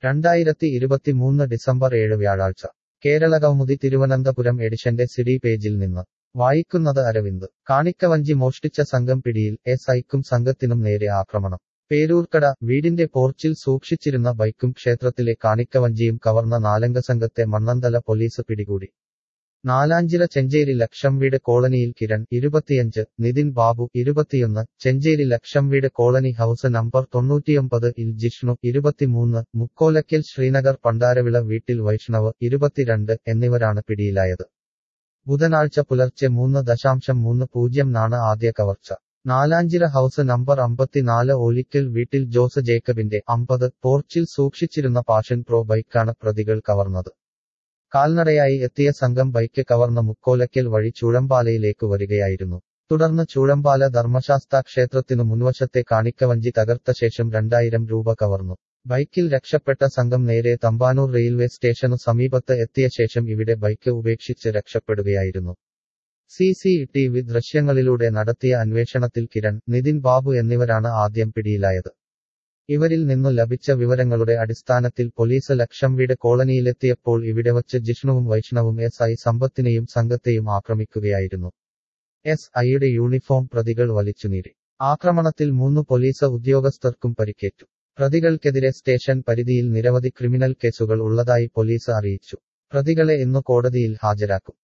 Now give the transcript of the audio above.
രണ്ടായിരത്തി ഇരുപത്തിമൂന്ന് ഡിസംബർ ഏഴ് വ്യാഴാഴ്ച കേരളകൗമുദി തിരുവനന്തപുരം എഡിഷന്റെ സിഡി പേജിൽ നിന്ന് വായിക്കുന്നത് അരവിന്ദ് കാണിക്കവഞ്ചി മോഷ്ടിച്ച സംഘം പിടിയിൽ എസ് ഐക്കും സംഘത്തിനും നേരെ ആക്രമണം പേരൂർക്കട വീടിന്റെ പോർച്ചിൽ സൂക്ഷിച്ചിരുന്ന ബൈക്കും ക്ഷേത്രത്തിലെ കാണിക്കവഞ്ചിയും കവർന്ന നാലംഗ സംഘത്തെ മണ്ണന്തല പോലീസ് പിടികൂടി നാലാഞ്ചിറ ചെഞ്ചേരി ലക്ഷം വീട് കോളനിയിൽ കിരൺ ഇരുപത്തിയഞ്ച് നിതിൻ ബാബു ഇരുപത്തിയൊന്ന് ചെഞ്ചേരി ലക്ഷം വീട് കോളനി ഹൌസ് നമ്പർ തൊണ്ണൂറ്റിയൊമ്പത് ഇൽ ജിഷ്ണു ഇരുപത്തിമൂന്ന് മുക്കോലക്കൽ ശ്രീനഗർ പണ്ടാരവിള വീട്ടിൽ വൈഷ്ണവ് ഇരുപത്തിരണ്ട് എന്നിവരാണ് പിടിയിലായത് ബുധനാഴ്ച പുലർച്ചെ മൂന്ന് ദശാംശം മൂന്ന് പൂജ്യം നാണ് ആദ്യ കവർച്ച നാലാഞ്ചിറ ഹൌസ് നമ്പർ അമ്പത്തിനാല് ഓലിക്കൽ വീട്ടിൽ ജോസ് ജേക്കബിന്റെ അമ്പത് പോർച്ചിൽ സൂക്ഷിച്ചിരുന്ന പാഷൻ പ്രോ ബൈക്കാണ് പ്രതികൾ കവർന്നത് കാൽനടയായി എത്തിയ സംഘം ബൈക്ക് കവർന്ന മുക്കോലക്കൽ വഴി ചൂഴമ്പാലയിലേക്ക് വരികയായിരുന്നു തുടർന്ന് ചൂഴമ്പാല ധർമ്മശാസ്ത ക്ഷേത്രത്തിനു മുൻവശത്തെ കാണിക്കവഞ്ചി തകർത്ത ശേഷം രണ്ടായിരം രൂപ കവർന്നു ബൈക്കിൽ രക്ഷപ്പെട്ട സംഘം നേരെ തമ്പാനൂർ റെയിൽവേ സ്റ്റേഷനു സമീപത്ത് എത്തിയ ശേഷം ഇവിടെ ബൈക്ക് ഉപേക്ഷിച്ച് രക്ഷപ്പെടുകയായിരുന്നു സി സി ടി വി ദൃശ്യങ്ങളിലൂടെ നടത്തിയ അന്വേഷണത്തിൽ കിരൺ നിതിൻ ബാബു എന്നിവരാണ് ആദ്യം പിടിയിലായത് ഇവരിൽ നിന്നു ലഭിച്ച വിവരങ്ങളുടെ അടിസ്ഥാനത്തിൽ പോലീസ് ലക്ഷം വീട് കോളനിയിലെത്തിയപ്പോൾ ഇവിടെ വച്ച് ജിഷ്ണുവും വൈഷ്ണവും എസ് ഐ സമ്പത്തിനെയും സംഘത്തെയും ആക്രമിക്കുകയായിരുന്നു എസ് ഐയുടെ യൂണിഫോം പ്രതികൾ വലിച്ചുനീരി ആക്രമണത്തിൽ മൂന്ന് പോലീസ് ഉദ്യോഗസ്ഥർക്കും പരിക്കേറ്റു പ്രതികൾക്കെതിരെ സ്റ്റേഷൻ പരിധിയിൽ നിരവധി ക്രിമിനൽ കേസുകൾ ഉള്ളതായി പോലീസ് അറിയിച്ചു പ്രതികളെ ഇന്നു കോടതിയിൽ ഹാജരാക്കും